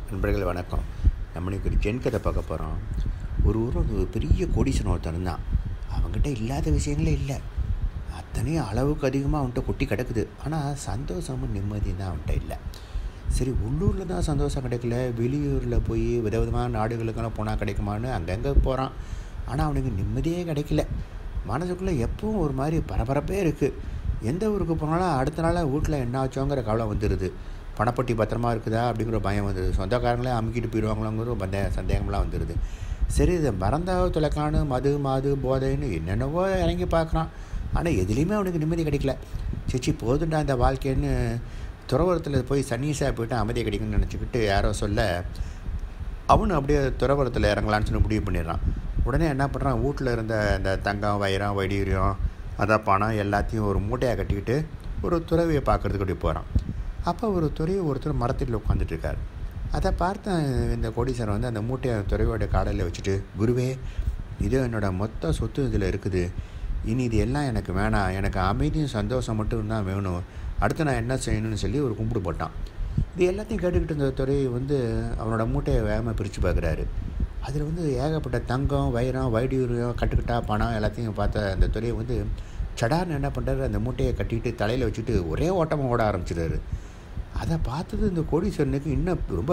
நண்பர்கள் வணக்கம் நம்ம இன்னைக்கு ஒரு ஜென் கதை பார்க்க போகிறோம் ஒரு ஊரில் ஒரு பெரிய கோடீஸ்வரன் ஒருத்தன் இருந்தான் அவன்கிட்ட இல்லாத விஷயங்களே இல்லை அத்தனையும் அளவுக்கு அதிகமாக அவன்கிட்ட கொட்டி கிடக்குது ஆனால் சந்தோஷமும் நிம்மதியும் தான் அவன்கிட்ட இல்லை சரி உள்ளூரில் தான் சந்தோஷம் கிடைக்கல வெளியூரில் போய் விதவிதமான நாடுகளுக்கெல்லாம் போனால் கிடைக்குமான்னு அங்கங்கே போகிறான் ஆனால் அவனுக்கு நிம்மதியே கிடைக்கல மனசுக்குள்ளே எப்பவும் ஒரு மாதிரி பரபரப்பே இருக்குது எந்த ஊருக்கு போனாலும் அடுத்த நாள் வீட்டில் என்ன ஆச்சோங்கிற கவலை வந்துடுது பணப்பட்டி பத்திரமா இருக்குதா அப்படிங்கிற பயம் வந்துடுது சொந்தக்காரங்களே அமுக்கிட்டு போயிடுவாங்களோங்கிற பந்த சந்தேகம்லாம் வந்துடுது சரி இதை மறந்தாக துளைக்கானு மது மாது போதைன்னு என்னென்னவோ இறங்கி பார்க்குறான் ஆனால் எதுலேயுமே அவனுக்கு நிம்மதி கிடைக்கல சிச்சி போதுண்டா இந்த வாழ்க்கைன்னு துறவரத்தில் போய் சன்னீஸாக போயிட்டு அமைதி கிடைக்கும்னு நினச்சிக்கிட்டு யாரோ சொல்ல அவனும் அப்படியே துறவரத்தில் இறங்கலான்னு சொல்லி முடிவு பண்ணிடுறான் உடனே என்ன பண்ணுறான் வீட்டில் இருந்த இந்த தங்கம் வைரம் வைடூரியம் அதான் பணம் எல்லாத்தையும் ஒரு மூட்டையாக கட்டிக்கிட்டு ஒரு துறவியை பார்க்குறதுக்கு அப்படி போகிறான் அப்போ ஒரு துறவி ஒருத்தர் மரத்தில் உட்காந்துட்டு இருக்கார் அதை பார்த்த இந்த கோடீஸ்வரன் வந்து அந்த மூட்டையை துறவியோட காலையில் வச்சுட்டு குருவே இது என்னோட மொத்த சொத்து இதில் இருக்குது இனி இது எல்லாம் எனக்கு வேணாம் எனக்கு அமைதியும் சந்தோஷம் மட்டும் தான் வேணும் அடுத்து நான் என்ன செய்யணும்னு சொல்லி ஒரு கும்பிடு போட்டான் இது எல்லாத்தையும் கேட்டுக்கிட்டு இருந்த துறை வந்து அவனோட மூட்டையை வேகமாக பிரித்து பார்க்குறாரு அதில் வந்து ஏகப்பட்ட தங்கம் வைரம் வைடூரியம் கட்டுக்கிட்டா பணம் எல்லாத்தையும் பார்த்த அந்த துறையை வந்து சடார்னு என்ன பண்ணுறாரு அந்த மூட்டையை கட்டிட்டு தலையில் வச்சுட்டு ஒரே ஓட்டமாக ஓட ஆரம்பிச்சிடாரு அதை பார்த்தது இந்த கோடீஸ்வரனுக்கு இன்னும் ரொம்ப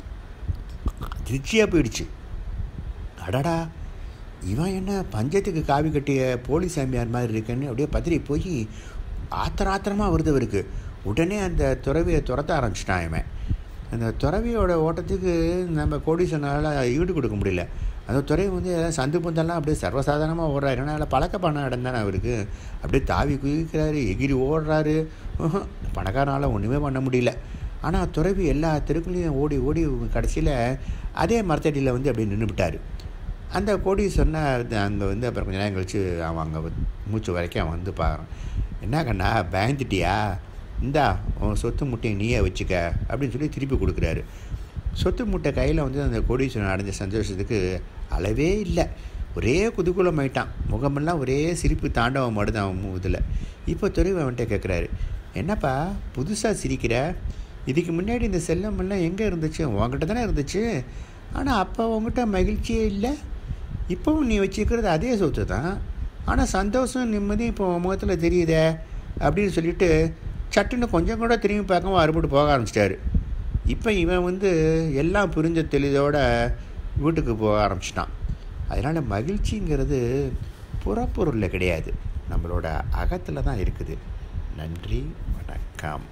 திருச்சியாக போயிடுச்சு அடடா இவன் என்ன பஞ்சத்துக்கு காவி கட்டிய போலீஸ் சாமியார் மாதிரி இருக்குன்னு அப்படியே பத்திரி போய் ஆத்திர ஆத்திரமாக வருது அவருக்கு உடனே அந்த துறவியை துரத்த ஆரம்பிச்சிட்டான் இவன் அந்த துறவியோட ஓட்டத்துக்கு நம்ம கோடீஸ்வரனால் ஈடு கொடுக்க முடியல அந்த துறை வந்து ஏதாவது சந்து பந்தெல்லாம் அப்படியே சர்வசாதாரணமாக ஓடுறாரு ஏன்னா பழக்க பண்ண இடம் தானே அவருக்கு அப்படியே தாவி குதிக்கிறாரு எகிரி ஓடுறாரு பணக்காரனால் ஒன்றுமே பண்ண முடியல ஆனால் துறவி எல்லா தெருக்குள்ளேயும் ஓடி ஓடி கடைசியில் அதே மரத்தடியில் வந்து அப்படியே நின்றுவிட்டார் அந்த கோடீஸ்வரனை அங்கே வந்து அப்புறம் கொஞ்சம் நேரம் கழித்து அவன் அங்கே மூச்சு வரைக்கும் அவன் வந்து பார்க்குறான் என்ன கண்ணா பயந்துட்டியா இந்தா உன் சொத்து முட்டையை நீயே வச்சுக்க அப்படின்னு சொல்லி திருப்பி கொடுக்குறாரு சொத்து முட்டை கையில் வந்து அந்த கோடீஸ்வரன் அடைஞ்ச சந்தோஷத்துக்கு அளவே இல்லை ஒரே குதூகூலம் ஆயிட்டான் முகமெல்லாம் ஒரே சிரிப்பு தாண்டவம் மட்டும் அவன் இதில் இப்போ துறைவு அவன்கிட்ட கேட்குறாரு என்னப்பா புதுசாக சிரிக்கிற இதுக்கு முன்னாடி இந்த செல்லமெல்லாம் எங்கே இருந்துச்சு உங்ககிட்ட தானே இருந்துச்சு ஆனால் அப்போ உங்ககிட்ட மகிழ்ச்சியே இல்லை இப்போவும் நீ வச்சுக்கிறது அதே சொத்து தான் ஆனால் சந்தோஷம் நிம்மதி இப்போ உன் முகத்தில் தெரியுதே அப்படின்னு சொல்லிட்டு சட்டுன்னு கொஞ்சம் கூட திரும்பி பார்க்காம அறுபட்டு போக ஆரம்பிச்சிட்டாரு இப்போ இவன் வந்து எல்லாம் புரிஞ்ச தெளிதோட வீட்டுக்கு போக ஆரம்பிச்சிட்டான் அதனால் மகிழ்ச்சிங்கிறது புறப்பொருளில் கிடையாது நம்மளோட அகத்தில் தான் இருக்குது நன்றி வணக்கம்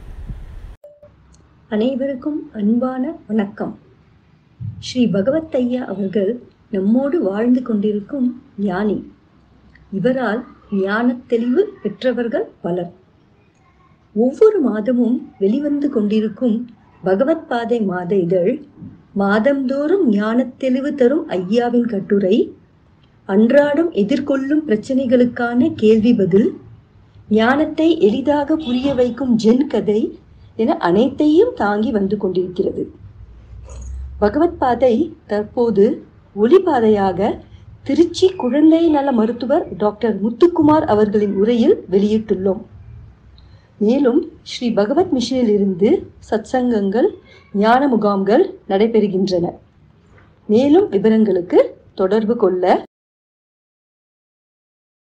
அனைவருக்கும் அன்பான வணக்கம் ஸ்ரீ பகவத் ஐயா அவர்கள் நம்மோடு வாழ்ந்து கொண்டிருக்கும் ஞானி இவரால் ஞானத் தெளிவு பெற்றவர்கள் பலர் ஒவ்வொரு மாதமும் வெளிவந்து கொண்டிருக்கும் பகவத் பாதை மாத இதழ் மாதந்தோறும் ஞானத் தெளிவு தரும் ஐயாவின் கட்டுரை அன்றாடம் எதிர்கொள்ளும் பிரச்சனைகளுக்கான கேள்வி பதில் ஞானத்தை எளிதாக புரிய வைக்கும் ஜென் கதை என அனைத்தையும் தாங்கி வந்து கொண்டிருக்கிறது பகவத் பாதை தற்போது ஒளிபாதையாக திருச்சி குழந்தை நல மருத்துவர் டாக்டர் முத்துக்குமார் அவர்களின் உரையில் வெளியிட்டுள்ளோம் மேலும் ஸ்ரீ பகவத் மிஷனில் இருந்து சத்சங்கங்கள் ஞான முகாம்கள் நடைபெறுகின்றன மேலும் விவரங்களுக்கு தொடர்பு கொள்ள